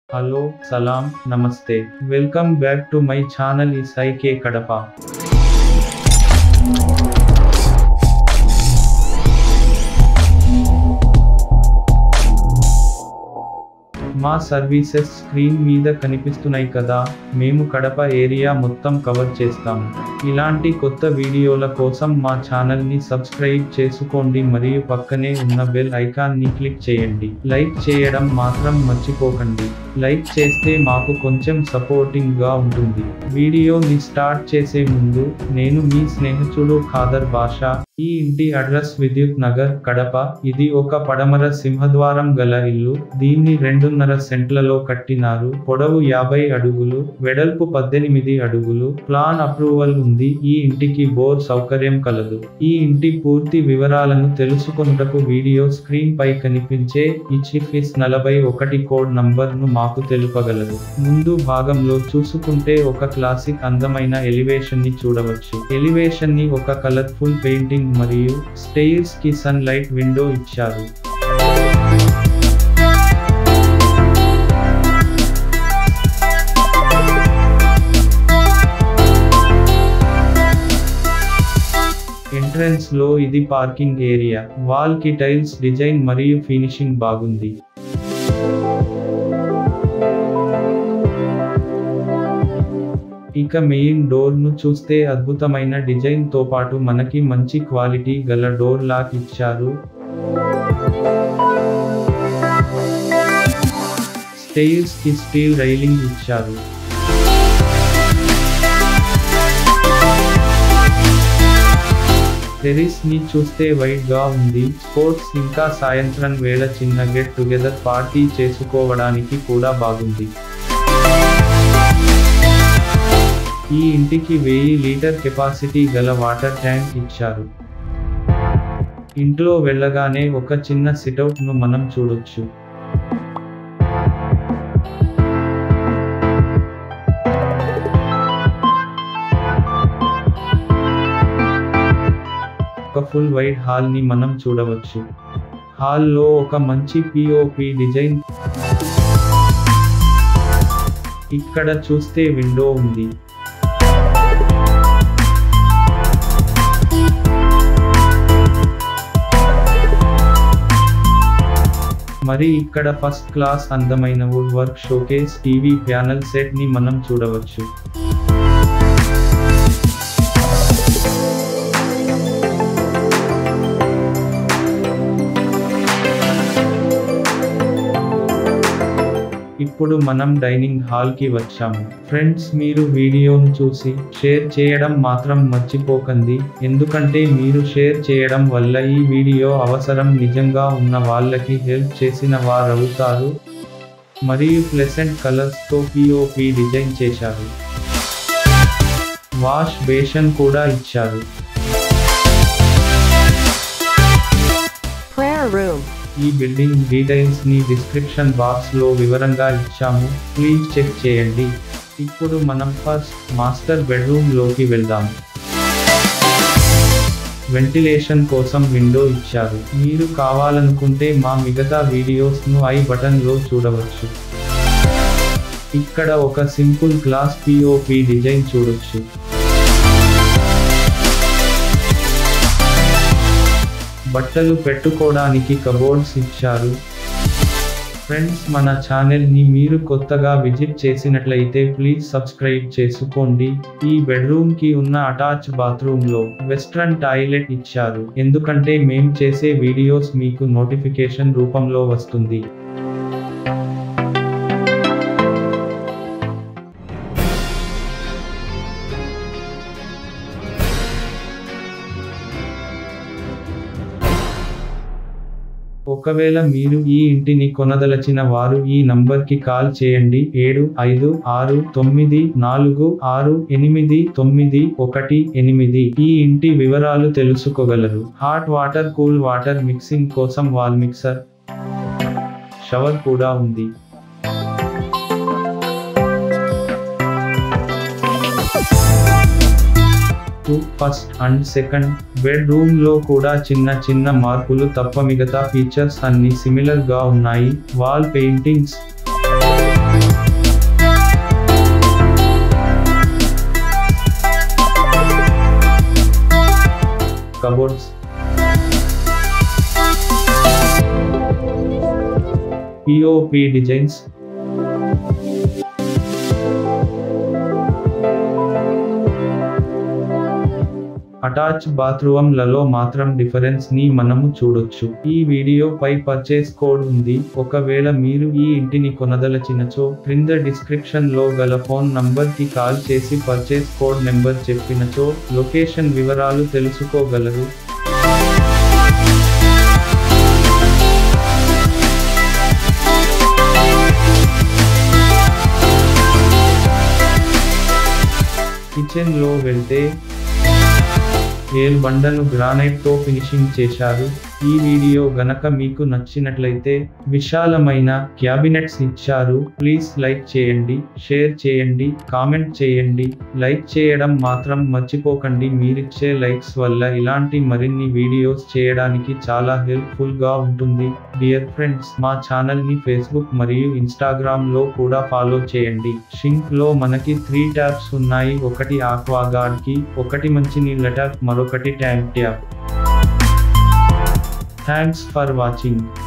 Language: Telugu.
హలో సలాం నమస్తే welcome back to my channel ఇస్ఐకే కడప మా సర్వీసెస్ స్క్రీన్ మీద కనిపిస్తున్నాయి కదా మేము కడప ఏరియా మొత్తం కవర్ చేస్తాము ఇలాంటి కొత్త వీడియోల కోసం మా ఛానల్ని సబ్స్క్రైబ్ చేసుకోండి మరియు పక్కనే ఉన్న బెల్ ఐకాన్ని క్లిక్ చేయండి లైక్ చేయడం మాత్రం మర్చిపోకండి లైక్ చేస్తే మాకు కొంచెం సపోర్టింగ్ గా ఉంటుంది వీడియోని స్టార్ట్ చేసే ముందు నేను మీ స్నేహితుడు ఖాదర్ భాష ఈ ఇంటి అడ్రస్ విద్యుత్ నగర్ కడప ఇది ఒక పడమర సింహద్వారం గల ఇల్లు దీన్ని రెండున్నర సెంట్లలో కట్టినారు పొడవు యాభై అడుగులు వెడల్పు పద్దెనిమిది అడుగులు ప్లాన్ అప్రూవల్ ఉంది ఈ ఇంటికి బోర్ సౌకర్యం కలదు ఈ ఇంటి పూర్తి వివరాలను తెలుసుకొనుటకు వీడియో స్క్రీన్ పై కనిపించే ఈ చిఫిస్ నలభై ఒకటి కోడ్ నంబర్ ను మాకు తెలుపగలరు ముందు భాగంలో చూసుకుంటే ఒక క్లాసిక్ అందమైన ఎలివేషన్ ని చూడవచ్చు ఎలివేషన్ ని ఒక కలర్ఫుల్ పెయింటింగ్ మరియు స్టెయిర్స్ కి సన్ లైట్ విండో ఇచ్చారు ఎంట్రన్స్ లో ఇది పార్కింగ్ ఏరియా వాల్ కి టైల్స్ డిజైన్ మరియు ఫినిషింగ్ బాగుంది ఇక మెయిన్ డోర్ ను చూస్తే అద్భుతమైన డిజైన్ తో పాటు మనకి మంచి క్వాలిటీ గల డోర్ లాక్ ఇచ్చారు స్టెయిర్స్ కి స్టీల్ రైలింగ్ ఇచ్చారు టెరిస్ ని చూస్తే వైట్ గా ఉంది స్పోర్ట్స్ ఇంకా సాయంత్రం వేళ చిన్న గెట్ టుగెదర్ పార్టీ చేసుకోవడానికి కూడా బాగుంది ఈ ఇంటికి వెయ్యి లీటర్ కెపాసిటీ గల వాటర్ ట్యాంక్ ఇచ్చారు ఇంట్లో వెళ్ళగానే ఒక చిన్న సిటౌట్ ను మనం చూడొచ్చు ఒక ఫుల్ వైట్ హాల్ ని మనం చూడవచ్చు హాల్లో ఒక మంచి పిఓపి డిజైన్ ఇక్కడ చూస్తే విండో ఉంది మరి ఇక్కడ ఫస్ట్ క్లాస్ అందమైన wood work showcase TV panel set ని మనం చూడవచ్చు ఇప్పుడు మనం డైనింగ్ హాల్ కి వచ్చాము ఫ్రెండ్స్ మీరు వీడియోను చూసి షేర్ చేయడం మాత్రం మర్చిపోకండి ఎందుకంటే మీరు షేర్ చేయడం వల్ల ఈ వీడియో అవసరం నిజంగా ఉన్న వాళ్ళకి హెల్ప్ చేసిన వారవుతారు మరియు ప్లెసెంట్ కలర్స్ తో పిఓపి డిజైన్ చేశారు వాష్ బేషన్ కూడా ఇచ్చారు Prayer room. ఈ బిల్డింగ్ డీటెయిల్స్ ని డిస్క్రిప్షన్ బాక్స్ లో వివరంగా ఇచ్చాము ప్లీజ్ చెక్ చేయండి ఇప్పుడు మనం ఫస్ట్ మాస్టర్ బెడ్రూమ్ లోకి వెళ్దాం వెంటిలేషన్ కోసం విండో ఇచ్చారు మీరు కావాలనుకుంటే మా మిగతా వీడియోస్ ను ఐ బటన్ లో చూడవచ్చు ఇక్కడ ఒక సింపుల్ గ్లాస్ పిఓపి డిజైన్ చూడొచ్చు బట్టలు పెట్టుకోవడానికి కబోర్డ్స్ ఇచ్చారు ఫ్రెండ్స్ మన ఛానల్ని మీరు కొత్తగా విజిట్ చేసినట్లయితే ప్లీజ్ సబ్స్క్రైబ్ చేసుకోండి ఈ బెడ్రూమ్ కి ఉన్న అటాచ్ బాత్రూమ్ లో వెస్ట్రన్ టాయిలెట్ ఇచ్చారు ఎందుకంటే మేం చేసే వీడియోస్ మీకు నోటిఫికేషన్ రూపంలో వస్తుంది ఒకవేళ మీరు ఈ ఇంటిని కొనదలచిన వారు ఈ నంబర్కి కాల్ చేయండి ఏడు ఐదు ఆరు తొమ్మిది నాలుగు ఆరు ఎనిమిది తొమ్మిది ఒకటి ఎనిమిది ఈ ఇంటి వివరాలు తెలుసుకోగలరు hot water cool water mixing కోసం వాల్ మిక్సర్ షవర్ కూడా ఉంది ఫస్ట్ అండ్ సెకండ్ బెడ్రూమ్ లో కూడా చిన్న చిన్న మార్పులు తప్ప మిగతా ఫీచర్స్ అన్ని సిమిలర్ గా ఉన్నాయి wall paintings codes POP designs attach బాత్రూమ్లలో మాత్రం డిఫరెన్స్ ని మనము చూడొచ్చు ఈ వీడియో పై పర్చేస్ కోడ్ ఉంది ఒకవేళ మీరు ఈ ఇంటిని కొనదలచినచో క్రింద డిస్క్రిప్షన్ లో గల ఫోన్ నంబర్ కి కాల్ చేసి పర్చేస్ కోడ్ నెంబర్ చెప్పినచో లొకేషన్ వివరాలు తెలుసుకోగలరు కిచెన్ లో వెళ్తే ఏల్ బండను గ్రానైట్ తో ఫినిషింగ్ చేశారు ఈ వీడియో గనక మీకు నచ్చినట్లయితే విశాలమైన క్యాబినెట్స్ ఇచ్చారు ప్లీజ్ లైక్ చేయండి షేర్ చేయండి కామెంట్ చేయండి లైక్ చేయడం మాత్రం మర్చిపోకండి మీరిచ్చే లైక్స్ వల్ల ఇలాంటి మరిన్ని వీడియోస్ చేయడానికి చాలా హెల్ప్ఫుల్ గా ఉంటుంది డియర్ ఫ్రెండ్స్ మా ఛానల్ ని ఫేస్బుక్ మరియు ఇన్స్టాగ్రామ్ లో కూడా ఫాలో చేయండి షింక్ లో మనకి త్రీ ట్యాబ్స్ ఉన్నాయి ఒకటి ఆక్వాగార్డ్ కి ఒకటి మంచినీళ్ళ ట్యాప్ మరొకటి tank tap thanks for watching